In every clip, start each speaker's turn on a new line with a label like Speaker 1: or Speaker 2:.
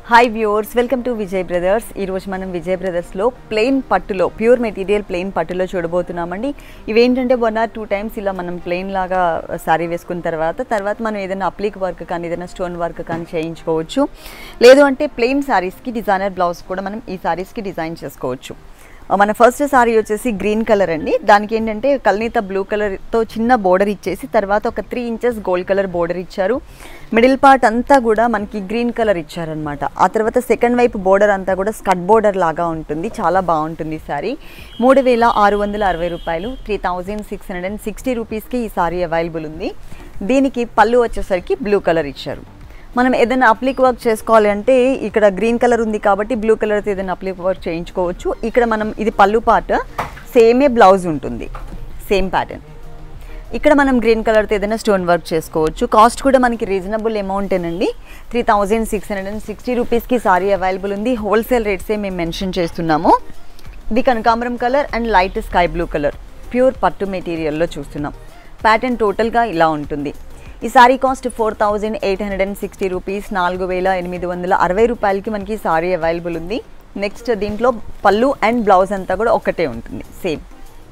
Speaker 1: hi viewers welcome to Vijay Brothers ఈరోజు మనం విజయ్ బ్రదర్స్లో ప్లెయిన్ పట్టులో ప్యూర్ మెటీరియల్ ప్లెయిన్ పట్టులో చూడబోతున్నామండి ఇవేంటంటే వన్ ఆర్ టూ టైమ్స్ ఇలా మనం ప్లెయిన్ లాగా సారీ వేసుకున్న తర్వాత తర్వాత మనం ఏదైనా అప్లిక్ వర్క్ కానీ ఏదైనా స్టోన్ వర్క్ కానీ చేయించుకోవచ్చు లేదు అంటే ప్లెయిన్ శారీస్కి డిజైనర్ బ్లౌజ్ కూడా మనం ఈ శారీస్కి డిజైన్ చేసుకోవచ్చు మన ఫస్ట్ సారీ వచ్చేసి గ్రీన్ కలర్ అండి దానికి ఏంటంటే కల్నీత బ్లూ కలర్తో చిన్న బోర్డర్ ఇచ్చేసి తర్వాత ఒక three inches gold colour border ఇచ్చారు మిడిల్ పార్ట్ అంతా కూడా మనకి గ్రీన్ కలర్ ఇచ్చారనమాట ఆ తర్వాత సెకండ్ వైపు బోర్డర్ అంతా కూడా స్కట్ బోర్డర్ లాగా ఉంటుంది చాలా బాగుంటుంది సారీ మూడు వేల ఆరు వందల అరవై రూపాయలు three thousand six hundred and sixty రూపీస్కి ఈ సారీ అవైలబుల్ ఉంది దీనికి పళ్ళు వచ్చేసరికి బ్లూ కలర్ ఇచ్చారు మనం ఏదైనా అప్లిక్ వర్క్ చేసుకోవాలి అంటే ఇక్కడ గ్రీన్ కలర్ ఉంది కాబట్టి బ్లూ కలర్తో ఏదైనా అప్లిక్ వర్క్ చేయించుకోవచ్చు ఇక్కడ మనం ఇది పళ్ళు పార్ట్ సేమే బ్లౌజ్ ఉంటుంది సేమ్ ప్యాటర్న్ ఇక్కడ మనం గ్రీన్ కలర్తో ఏదైనా స్టోన్ వర్క్ చేసుకోవచ్చు కాస్ట్ కూడా మనకి రీజనబుల్ అమౌంటేనండి three thousand six hundred and sixty రూపీస్కి సారీ అవైలబుల్ ఉంది హోల్సేల్ రేట్సే మేము మెన్షన్ చేస్తున్నాము ఇది కనకాంబరం colour and light sky blue colour pure పట్టు మెటీరియల్లో చూస్తున్నాం ప్యాటర్న్ టోటల్గా ఇలా ఉంటుంది ఈ sari cost four thousand eight hundred and sixty rupees నాలుగు వేల ఎనిమిది వందల అరవై రూపాయలకి మనకి సారీ అవైలబుల్ ఉంది నెక్స్ట్ దీంట్లో పళ్ళు అండ్ బ్లౌజ్ అంతా కూడా ఒకటే ఉంటుంది same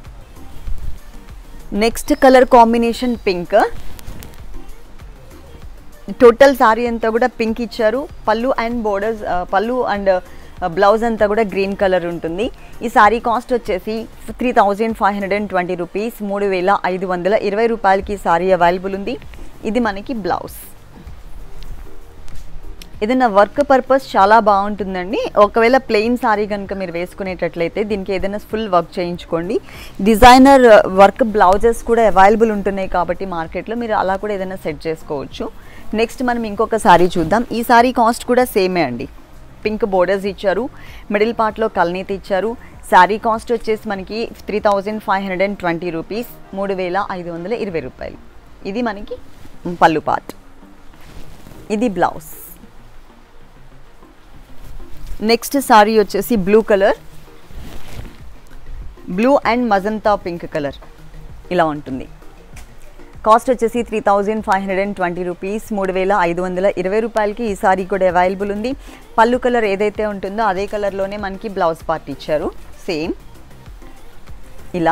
Speaker 1: next colour combination pink total sari అంతా కూడా పింక్ ఇచ్చారు పళ్ళు అండ్ బోర్డర్స్ పళ్ళు అండ్ బ్లౌజ్ అంతా కూడా గ్రీన్ కలర్ ఉంటుంది ఈ సారీ కాస్ట్ వచ్చేసి three thousand five hundred and twenty rupees మూడు వేల ఐదు వందల ఇరవై రూపాయలకి ఈ సారీ అవైలబుల్ ఉంది ఇది మనకి బ్లౌజ్ ఏదైనా వర్క్ పర్పస్ చాలా బాగుంటుందండి ఒకవేళ ప్లెయిన్ సారీ కనుక మీరు వేసుకునేటట్లయితే దీనికి ఏదైనా ఫుల్ వర్క్ చేయించుకోండి డిజైనర్ వర్క్ బ్లౌజెస్ కూడా అవైలబుల్ ఉంటున్నాయి కాబట్టి మార్కెట్లో మీరు అలా కూడా ఏదైనా సెట్ చేసుకోవచ్చు నెక్స్ట్ మనం ఇంకొక సారీ చూద్దాం ఈ సారీ కాస్ట్ కూడా సేమే అండి పింక్ బోర్డర్స్ ఇచ్చారు మిడిల్ పార్ట్లో కల్నీతి ఇచ్చారు శారీ కాస్ట్ వచ్చేసి మనకి three thousand five hundred and twenty rupees మూడు వేల ఐదు వందల ఇరవై రూపాయలు ఇది మనకి పళ్ళు పార్ట్ ఇది బ్లౌజ్ నెక్స్ట్ సారీ వచ్చేసి blue colour blue and magenta pink colour ఇలా ఉంటుంది కాస్ట్ వచ్చేసి three thousand five hundred and twenty rupees మూడు వేల ఐదు వందల ఇరవై రూపాయలకి ఈ సారీ కూడా అవైలబుల్ ఉంది పళ్ళు కలర్ ఏదైతే ఉంటుందో అదే కలర్లోనే మనకి బ్లౌజ్ పార్ట్ ఇచ్చారు సేమ్ ఇలా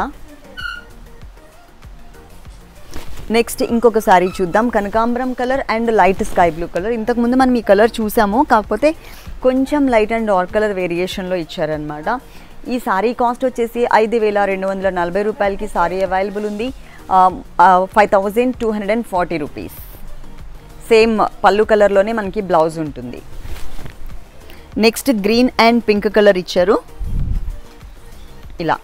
Speaker 1: నెక్స్ట్ ఇంకొక సారీ చూద్దాం కనకాంబరం colour and light sky blue colour ఇంతకుముందు మనం ఈ కలర్ చూసాము కాకపోతే కొంచెం లైట్ అండ్ డార్క్ కలర్ వేరియేషన్లో ఇచ్చారనమాట ఈ సారీ కాస్ట్ వచ్చేసి ఐదు వేల రెండు వందల నలభై రూపాయలకి సారీ అవైలబుల్ ఉంది five thousand two hundred and forty rupees same పళ్ళు కలర్లోనే మనకి బ్లౌజ్ ఉంటుంది next green and pink colour ఇచ్చారు ఇలా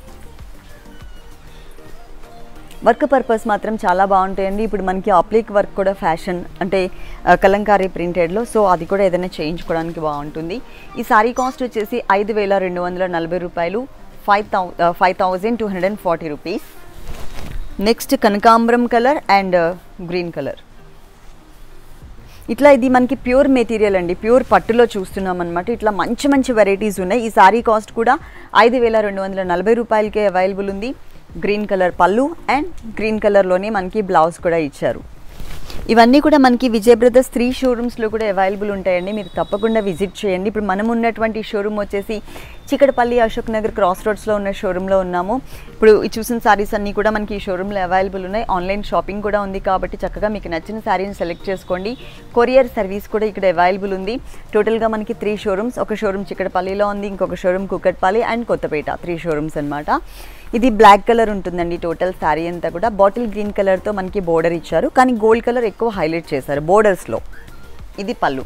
Speaker 1: వర్క్ పర్పస్ మాత్రం చాలా బాగుంటాయండి ఇప్పుడు మనకి అప్లిక్ వర్క్ కూడా ఫ్యాషన్ అంటే కలంకారీ ప్రింటెడ్లో సో అది కూడా ఏదైనా చేయించుకోవడానికి బాగుంటుంది ఈ సారీ కాస్ట్ వచ్చేసి ఐదు వేల రెండు వందల నలభై రూపాయలు five thou five thousand two hundred and forty rupees next కనకాంబరం కలర్ అండ్ గ్రీన్ కలర్ ఇట్లా ఇది మనకి ప్యూర్ మెటీరియల్ అండి ప్యూర్ పట్టులో చూస్తున్నాం అనమాట ఇట్లా మంచి మంచి వెరైటీస్ ఉన్నాయి ఈ సారీ కాస్ట్ కూడా ఐదు వేల రెండు వందల నలభై రూపాయలకే అవైలబుల్ ఉంది గ్రీన్ కలర్ పళ్ళు అండ్ గ్రీన్ కలర్లోనే మనకి బ్లౌజ్ కూడా ఇచ్చారు ఇవన్నీ కూడా మనకి విజయ్ బ్రదర్స్ త్రీ షోరూమ్స్లో కూడా అవైలబుల్ ఉంటాయండి మీరు తప్పకుండా విజిట్ చేయండి ఇప్పుడు మనం ఉన్నటువంటి షోరూమ్ వచ్చేసి చికటపల్లి అశోక్ నగర్ క్రాస్ రోడ్స్లో ఉన్న షోరూంలో ఉన్నాము ఇప్పుడు ఈ చూసిన శారీస్ అన్నీ కూడా మనకి ఈ షోరూంలో అవైలబుల్ ఉన్నాయి ఆన్లైన్ షాపింగ్ కూడా ఉంది కాబట్టి చక్కగా మీకు నచ్చిన శారీని సెలెక్ట్ చేసుకోండి కొరియర్ సర్వీస్ కూడా ఇక్కడ అవైలబుల్ ఉంది టోటల్గా మనకి త్రీ షోరూమ్స్ ఒక షోరూమ్ చికటపల్లిలో ఉంది ఇంకొక showroom Kukatpally and Kothapet three showrooms అనమాట ఇది బ్లాక్ కలర్ ఉంటుందండి టోటల్ శారీ అంతా కూడా బాటిల్ గ్రీన్ కలర్తో మనకి బోర్డర్ ఇచ్చారు కానీ గోల్డ్ కలర్ ఎక్కువ హైలైట్ చేశారు బోర్డర్స్లో ఇది పళ్ళు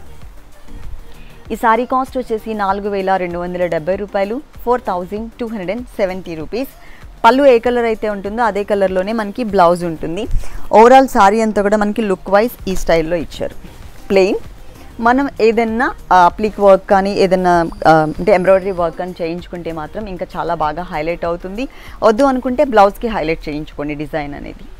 Speaker 1: ఈ సారీ కాస్ట్ వచ్చేసి నాలుగు వేల రెండు వందల డెబ్బై రూపాయలు four thousand two hundred and seventy rupees పళ్ళు ఏ కలర్ అయితే ఉంటుందో అదే కలర్లోనే మనకి బ్లౌజ్ ఉంటుంది ఓవరాల్ సారీ అంతా కూడా మనకి లుక్ వైజ్ ఈ స్టైల్లో ఇచ్చారు ప్లెయిన్ మనం ఏదన్నా అప్లిక్ వర్క్ కానీ ఏదన్నా అంటే ఎంబ్రాయిడరీ వర్క్ కానీ చేయించుకుంటే మాత్రం ఇంకా చాలా బాగా హైలైట్ అవుతుంది వద్దు అనుకుంటే బ్లౌజ్కి హైలైట్ చేయించుకోండి డిజైన్ అనేది